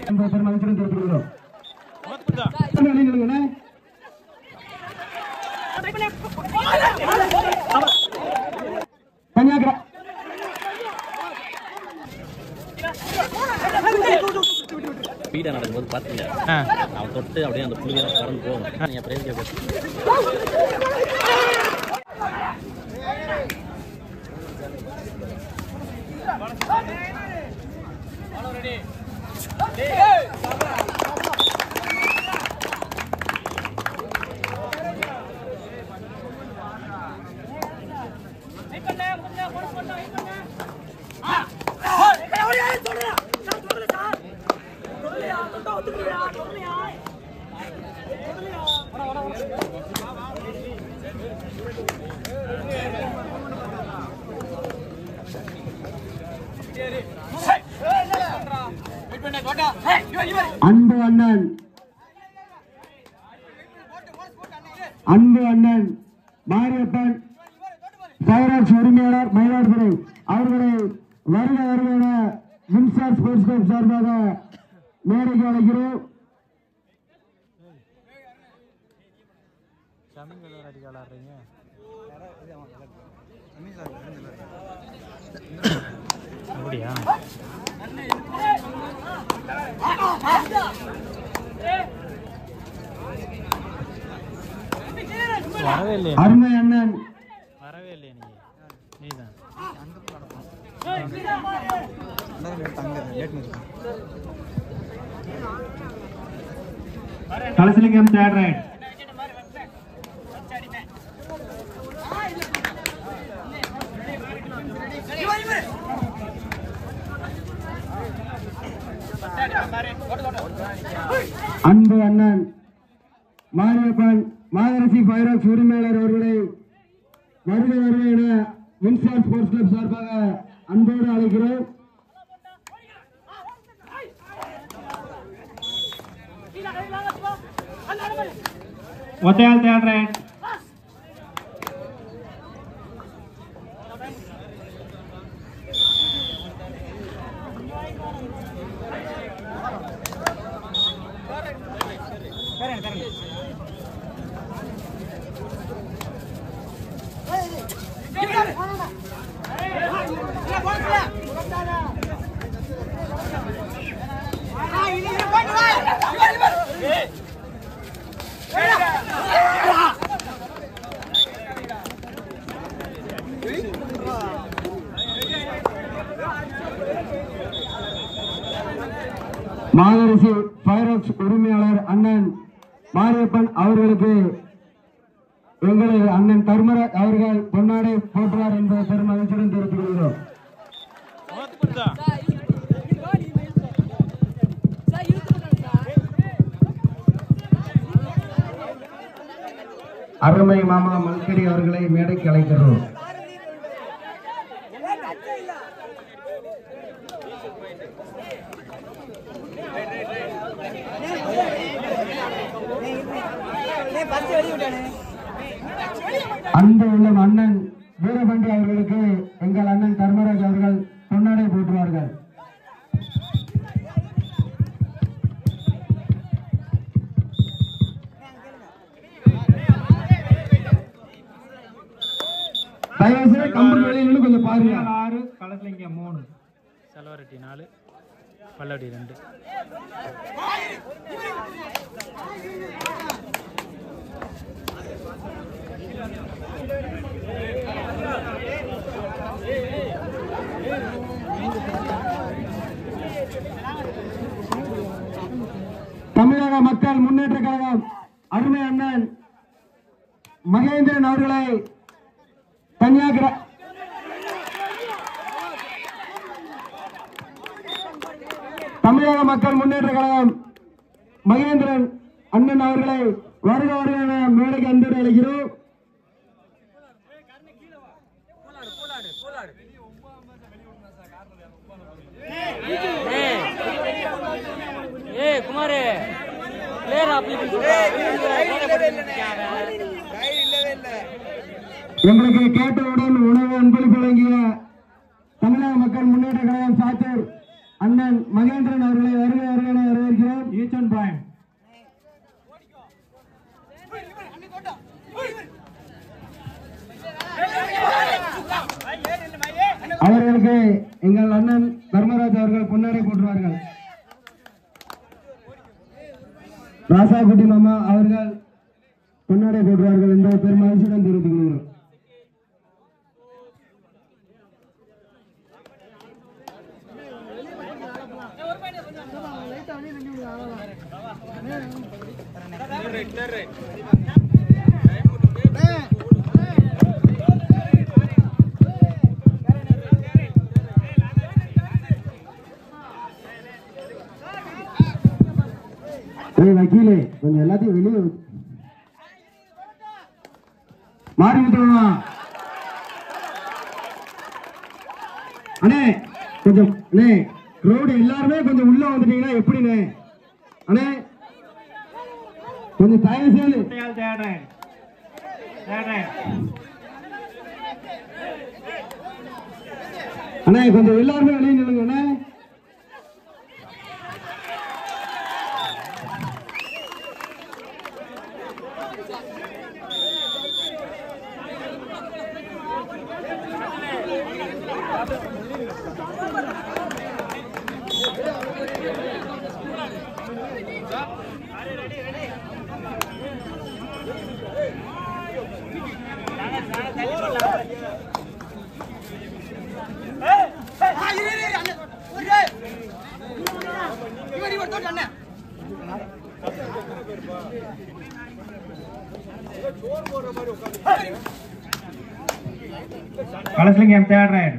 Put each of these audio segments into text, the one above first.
என்பதை பெருமகிழ்ச்சியுடன் தெரிவித்துக் கொள்கிறோம் வெளியே நில்லுங்கண்ணே. கன்னியாகுமரி ஸ்பீடாக நடக்கும்போது பார்த்தீங்க அவன் தொட்டு அப்படியே அந்த புள்ளியெல்லாம் பறந்து போகும் நீங்கள் பிரேம் கேட்க அன்பு அண்ணன் அன்பு அண்ணன் மாரியப்பன் சைராட்சி உரிமையாளர் மயிலாடுதுறை அவர்களை வருக வருக என மின்சார் ஸ்போர்ட்ஸ் கிளப் சார்பாக மேடைக்கு அழைக்கிறோம் அப்படியா வரவே இல்லையா அருமை அண்ணன் வரவே இல்லையா நீ நீதான் கலசலிங்கம் தேர்ட் ரைட் அன்பு அண்ணன் மாரியப்பன் மாதரசி பைராக்ஸ் உரிமையாளர் அவர்களை வருக வருக என மின்சார் ஸ்போர்ட்ஸ் கிளப் சார்பாக அன்போடு அழைக்கிறோம் ஒத்தையால் தேர்ட் ரைட் மாதரசி பைரக்ஸ் உரிமையாளர் அண்ணன் மாரியப்பன் அவர்களுக்கு எங்களது அண்ணன் தர்மராஜ் அவர்கள் பொன்னாடை போற்றுவார் என்பதை பெரும் மகிழ்ச்சியுடன் தெரிவித்துக் கொள்கிறோம் அருமை மாமா மல்கடி அவர்களை மேடைக்கு அழைக்கிறோம் அன்பு உள்ளம் அண்ணன் வீரபாண்டி அவர்களுக்கு எங்கள் அண்ணன் தர்மராஜ் அவர்கள் பொன்னாடை போற்றுவார்கள் தயவு செய்து கம்பெனி வெளியில நின்னு கொஞ்சம் பாருங்க ஆறு களத்துலிங்க மூணு செலவரட்டி நாலு பல்லவடி ரெண்டு தமிழக மக்கள் முன்னேற்ற கழகம் அருமை அண்ணன் மகேந்திரன் அவர்களை கன்னியாகுமரி தமிழக மக்கள் முன்னேற்ற கழகம் மகேந்திரன் அண்ணன் அவர்களை வருக வருக என மேடைக்கு அன்போடு அழைக்கிறோம் ஏய் குமார் பிளேயர் எங்களுக்கு கேட்டவுடன் உணவு அன்பளிப்பு வழங்கிய தமிழக மக்கள் முன்னேற்ற கழகம் சாத்தூர் அண்ணன் மகேந்திரன் அவர்களை வருக வருக என பாயிண்ட் அவர்களுக்கு எங்கள் அண்ணன் தர்மராஜ் அவர்கள் பொன்னாடை போட்டுவார்கள் ராசாகுட்டி மாமா அவர்கள் பொன்னாடை போட்டுவார்கள் என்ற பெருமகிழ்ச்சியுடன் தெரிவித்துக் கொள்கிறோம் ஏய் வக்கீலே கொஞ்சம் எல்லாத்தையும் வெளியே வை. மாறி விட்டுருமா அண்ணே கொஞ்சம் அண்ணே ரோடு எல்லாருமே கொஞ்சம் உள்ள வந்துட்டீங்கன்னா எப்படிண்ணே அண்ணே கொஞ்சம் தயவு செய்து தேர்ட் ரைட் தேர்ட் ரைட் அண்ணே கொஞ்சம் எல்லாருமே வெளியே நில்லுங்க அண்ணே கலசலிங்கம் தேர்ட் ரைட்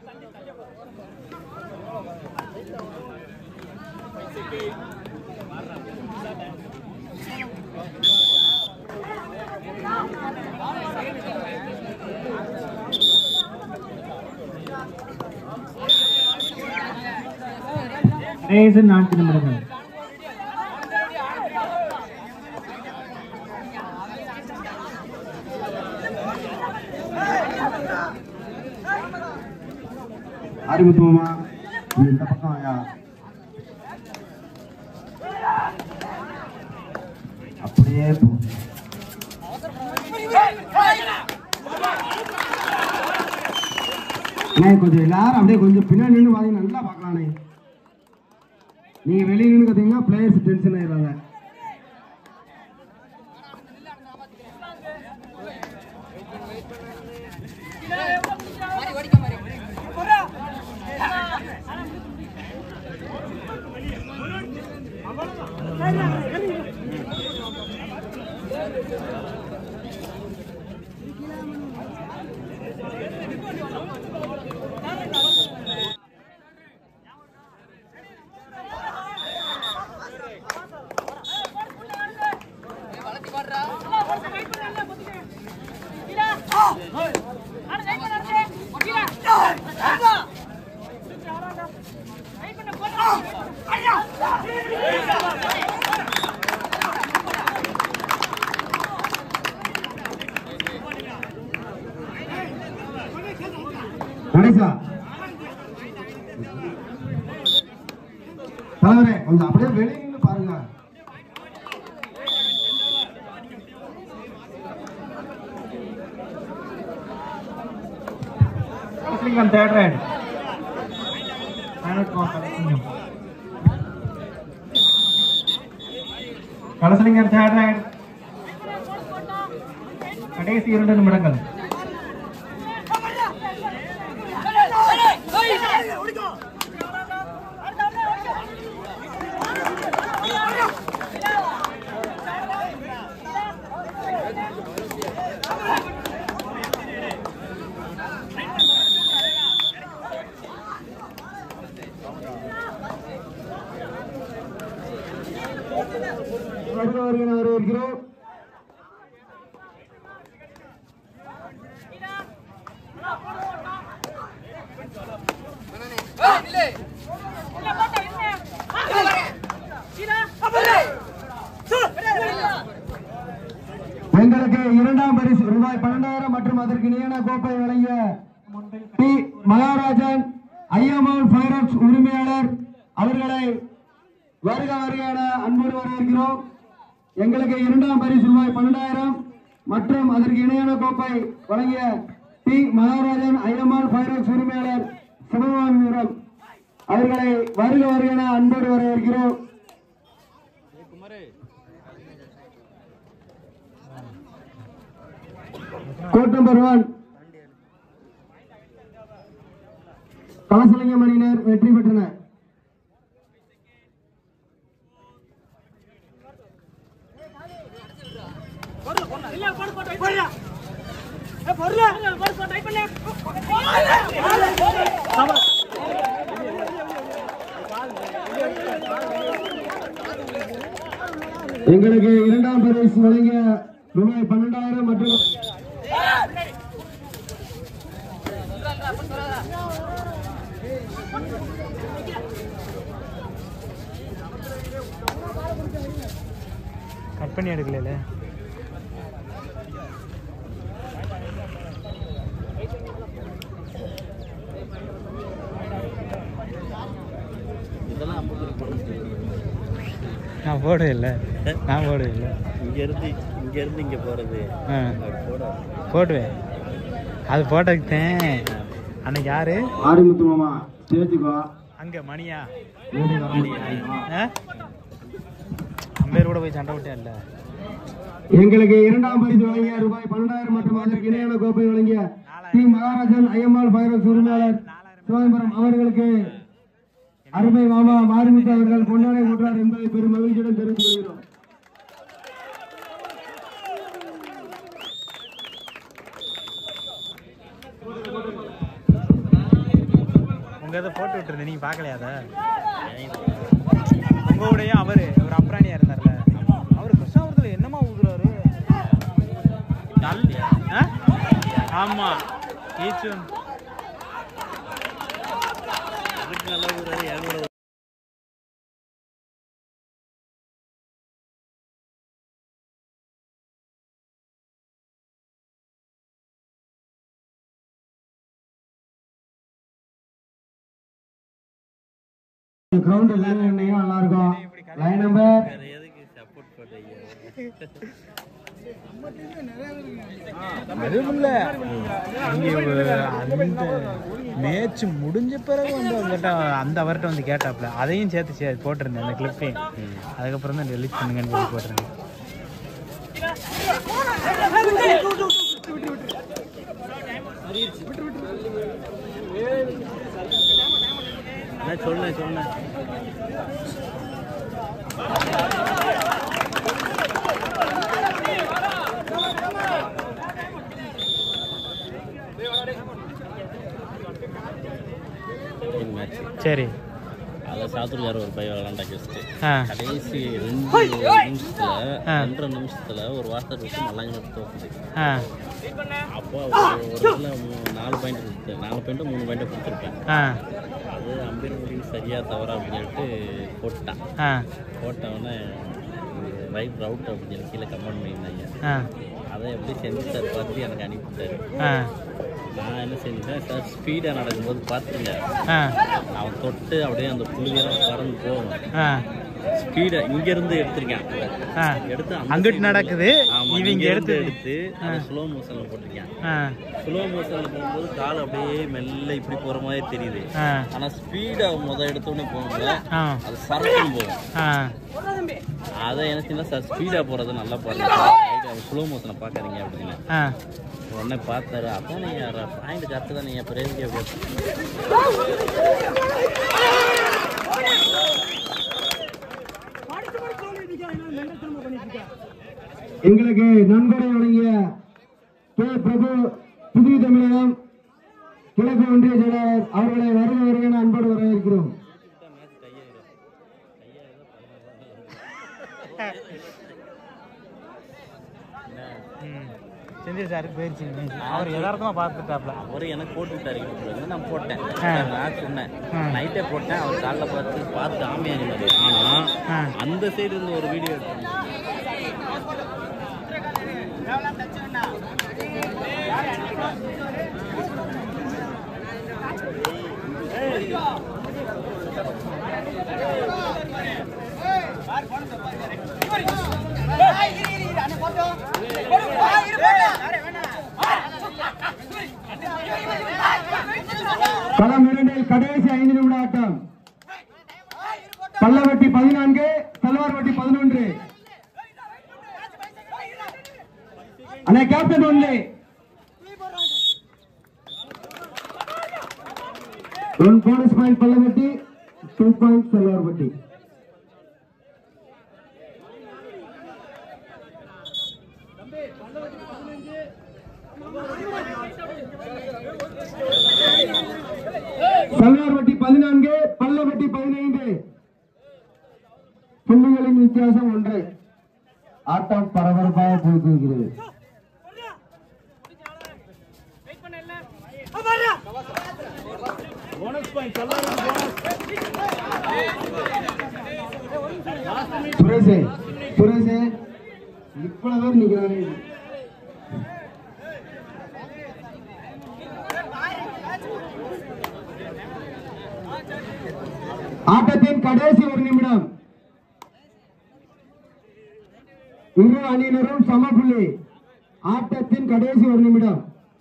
கடைசி நான்கு நிமிடங்கள் ஆறுமுத்து மாமா நீ இந்த பக்கம் ஐயா அப்படியே போ அண்ணே கொஞ்சம் எல்லாரும் அப்படியே கொஞ்சம் பின்னாடி நின்று வாங்க நல்லா பார்க்கலாண்ணே நீங்க வெளியே நின்று பார்த்தீங்கன்னா பிளேயர்ஸ் டென்ஷன் ஆயிடுறாங்க கணேசா தலைவரே கொஞ்சம் அப்படியே வெளியே நின்று பாருங்க Kalasalingam third raid Kalasalingam Kalasalingam third raid கடைசி இரண்டு நிமிடங்கள் வருகிறவர்கள் வரவேற்கிறோம் எங்களுக்கு இரண்டாம் பரிசு ரூபாய் பன்னெண்டாயிரம் மற்றும் அதற்கு நியமன கோப்பை வழங்கிய டி மகாராஜன் ஐஎம்எல் ஃபைனான்ஸ் உரிமையாளர் அவர்களை வருக வருக என அன்போடு வரவேற்கிறோம் எங்களுக்கு இரண்டாம் பரிசு ரூபாய் பன்னெண்டாயிரம் மற்றும் அதற்கு இணையான கோப்பை வழங்கிய டி மகாராஜன் ஐயம்மாள் பைரக்ஸ் உரிமையாளர் சிவகாமிபுரம் அவர்களை வருக வருக என அன்போடு வரவேற்கிறோம் கோட் நம்பர் ஒன் கலசலிங்கம் அணியினர் வெற்றி பெற்றனர் எங்களுக்கு இரண்டாம் பரிசு வழங்கிய ரூபாய் பன்னெண்டாயிரம் மற்றும் கட் பண்ணி எடுக்கல இதெல்லாம் ஐம்பது போட முடியாது நான் போடவே இல்லை நான் போடவே இல்லை இங்கேருந்து இங்கேருந்து இங்கே போகிறது ஆ அப்படி போட போடுவேன் அது போட்டதுக்குத்தேன் அன்னைக்கு யாரு ஆறுமுத்து மாமா ஸ்டேஜுக்கு அங்க மணியா வீடு ஆ? அம்பேர் கூட போய் சண்டை விட்டேன் இல்ல எங்களுக்கு இரண்டாம் பரிசு வழங்கிய ரூபாய் பன்னெண்டாயிரம் மற்றும் அதற்கு இணையான கோப்பை வழங்கிய டி மகாராஜன் ஐயம்மாள் பைரஸ் உரிமையாளர் சிவம்பரம் அவர்களுக்கு அருமை மாமா மாரிமுத்து அவர்கள் பொன்னாடை ஊற்றார் என்பதை பெரும் மகிழ்ச்சியுடன் தெரிவித்துக் கொள்கிறோம் உங்க இதை போட்டு விட்டுருந்தேன் நீங்க பாக்கலையா அதை உங்க கூடயும் அவரு ஒரு அப்ராணியா இருந்தார்ல அவரு கிருஷ்ணாபுரத்துல என்னமா ஊதுறாரு ஆ? ஆமா ஈச்சு அதுக்கு நல்லா ஒரு இரநூறு கிரவுண்ட் என்னையும் நல்லா இருக்கும் லைன் நம்பர் எதுக்கு சப்போர்ட் பண்ணுறீங்க அதுவும் இல்ல இங்க ஒரு அந்த மேட்ச் முடிஞ்ச பிறகு வந்து அவர்கிட்ட அந்த அவர்கிட்ட வந்து கேட்டாப்ல அதையும் சேர்த்து சே போட்டிருந்தேன் அந்த கிளிப்பையும் அதுக்கப்புறம் தான் டெலிட் பண்ணுங்கன்னு சொல்லி போட்டிருந்தேன் நான் சொன்னேன் சொன்னேன் மேட்ச் சரி அதை சாத்துருக்காரு ஒரு பையன் விளாண்டா ஜஸ்ட்டு ஆ கடைசி ரெண்டு நிமிஷத்துல ரெண்டரை நிமிஷத்துல ஒரு வார்த்தை விட்டு மல்லாங்க தோக்குது ஆ அப்போ ஒரு ஒரு இதுல மூ- நாலு பாயிண்ட் கொடுத்து நாலு பாயிண்ட் மூணு பாயிண்ட் கொடுத்துருப்பேன் ஆ அது அம்பீர் முடிவு சரியா தவறா அப்படின்னு சொல்லிட்டு போட்டான் ஆ போட்டவொடனே ரைட் ரவுட் அப்படின்னு சொல்லி கீழே கமெண்ட் பண்ணியிருந்தாங்க ஆ அதை எப்படி செஞ்சுட்டார் பார்த்து எனக்கு அனுப்பிட்டாரு ஆ நான் என்ன செஞ்சுட்டேன் சார் ஸ்பீடாக நடக்கும்போது பார்த்துங்க ஆ அவன் தொட்டு அப்படியே அந்த புள்ளியெல்லாம் பறந்து போகும் ஆ ஸ்பீடாக இங்கேருந்து எடுத்திருக்கேன் ஆ எடுத்து அந்த அங்கிட்டு side நடக்குது, ஆமா, இவங்க இங்க இருந்து எடுத்து- எடுத்து அதை ஸ்லோ மோஷனில் போட்டிருக்கேன் ஆ ஸ்லோ மோஷனில் போகும்போது கால் அப்படியே மெல்ல இப்படி போகிற மாதிரி தெரியுது ஆ ஆனால் ஸ்பீடாக முத எடுத்தோடனே போகும்போது ஆ அது சரக்குன்னு போகும் ஆ அதை என்ன செய்யணும் சார் ஸ்பீடாக போகிறது நல்லா பாருங்க ஸ்லோ மோஷனை பார்க்காதீங்க அப்படின்னு ஆ உடனே பார்த்தாரு அதான் நீங்கள் பாயிண்ட் கரெக்டு தான் நீங்கள் பிரேமிக்க எங்களுக்கு நன்கொடை வழங்கிய கே பிரபு புதிய தமிழகம் கிழக்கு ஒன்றிய செயலாளர் அவர்களை வருக வருக என அன்போடு வரவேற்கிறோம் ம் செந்தில் சாருக்கு போயிடுச்சு அவர் யதார்த்தமாக பார்த்துட்டாப்ல அவர் எனக்கு போட்டு விட்டாரு யூடியூப்ல நான் போட்டேன் ஆ. நான் சொன்னேன் ஆ. நைட்டே போட்டேன் அவர் காலைல பார்த்து பார்த்து ஆமையானி மாதிரி ஆனா ஆ. அந்த சைடு இருந்து ஒரு வீடியோ எடுத்தேன் களம் இரண்டில் கடைசி ஐந்து நிமிட ஆட்டம் பல்லவட்டி பதினான்கு தல்வார்வட்டி பதினொன்று அண்ணா captain only one bonus point பல்லவட்டி டூ பாயிண்ட் தல்வார்வட்டி சல்வார்வட்டி பதினான்கு பல்லவட்டி பதினைந்து புள்ளிகளின் வித்தியாசம் ஒன்று ஆட்டம் பரபரப்பாக போய்கொள்கிறது சுரேஷே சுரேஷே இவ்வளவு பேர் நிக்கிறாங்க ஆட்டத்தின் கடைசி ஒரு நிமிடம் இரு அணியினரும் சமப்புள்ளி ஆட்டத்தின் கடைசி ஒரு நிமிடம்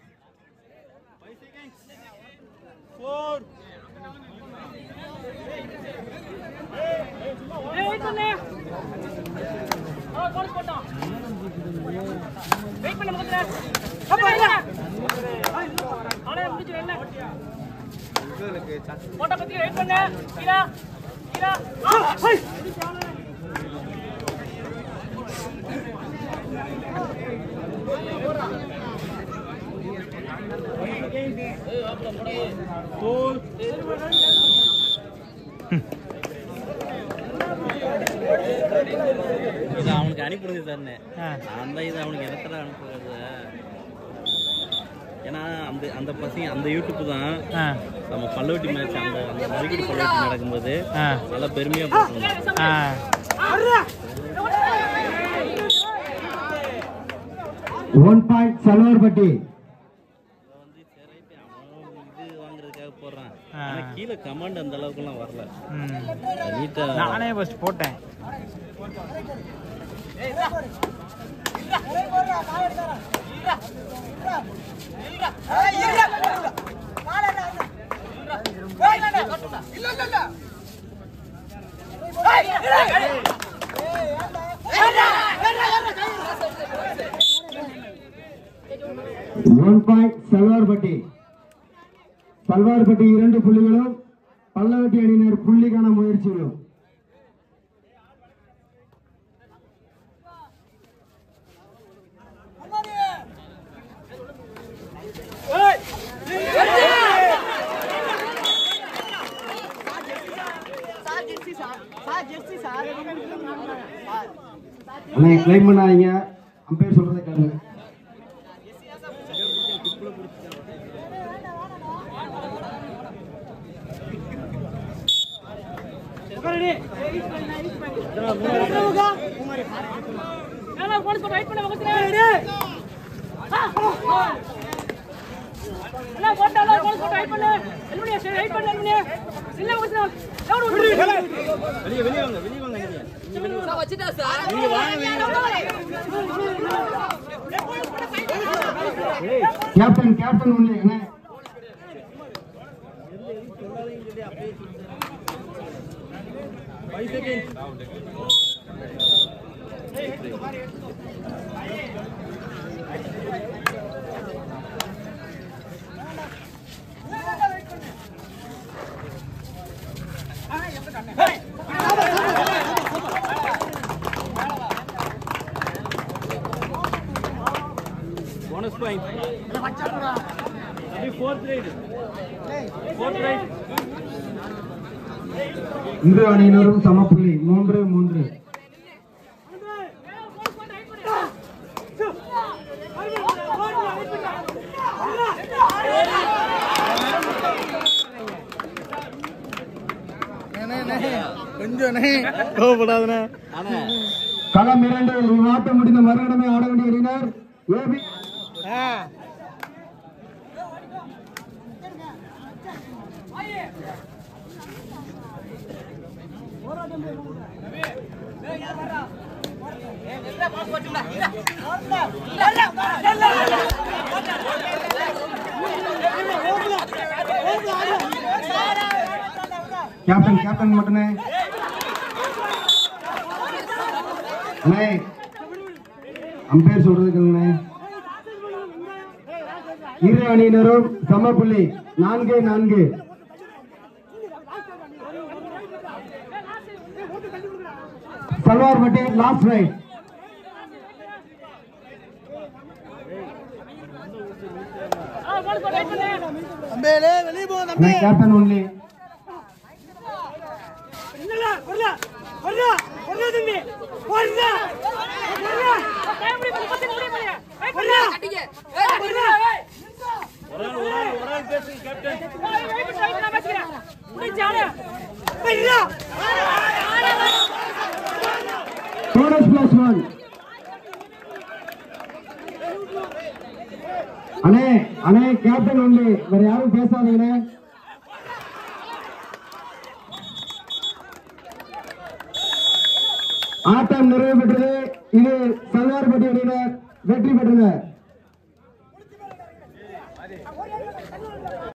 இது அவனுக்கு அனுப்பிடுங்க தானே ஆ. அந்த இது அவனுக்கு இடத்துல அனுப்புறது ஏன்னா அந்த அந்த பசங்க அந்த யூடியூப் தான் ஆ நம்ம பல்லவட்டி மேட்ச் அந்த அந்த மறுபடி பல்லவட்டி நடக்கும்போது ஆ நல்லா பெருமையா போட்டுருந்தோம் ஆ ஒன் பாயிண்ட் சலவர்பட்டி வந்து சரி ரைட்டு அவன் இது வாங்குறதுக்காக போடுறான் ஆ. ஆனா கீழே கமாண்ட் அந்த அளவுக்குலாம் வரல ம் நீட்டா நானே ஃபர்ஸ்ட் போட்டேன் ஒன் பாயிண்ட் சல்வார்பட்டி சல்வார்பட்டி இரண்டு புள்ளிகளும் பல்லவட்டி அணியினர் புள்ளிக்கான முயற்சிகளும் அண்ணா கிளைம் பண்ணாதீங்க அம்பையர் சொல்றதை கேளுங்க கேப்டன் கேப்டன் ஒன்லி அண்ணா bonus point fourth raid fourth raid இரு அணியினரும் சமப்புள்ளி மூன்று மூன்று கொஞ்சம் கோவப்படாதுண்ணே ஆனா களம் இரண்டு இவ்வாட்டம் முடிந்த மறுகணமே ஆட வேண்டிய அணியினர் ஏபி ஆ கேப்டன் கேப்டன் மட்டுனே அண்ணே அம்பேர் சொல்றதுக்குண்ணே இரு அணியினரும் சம புள்ளி நான்கு நான்கு சல்வார் பட்டி last raid captain only bonus plus one அண்ணே அண்ணே கேப்டன் ஒன்லி வேற யாரும் பேசாதீங்கண்ணே ஆட்டம் நிறைவு பெற்றது இது சல்வார்பட்டி அணியினர் வெற்றி பெற்றனர்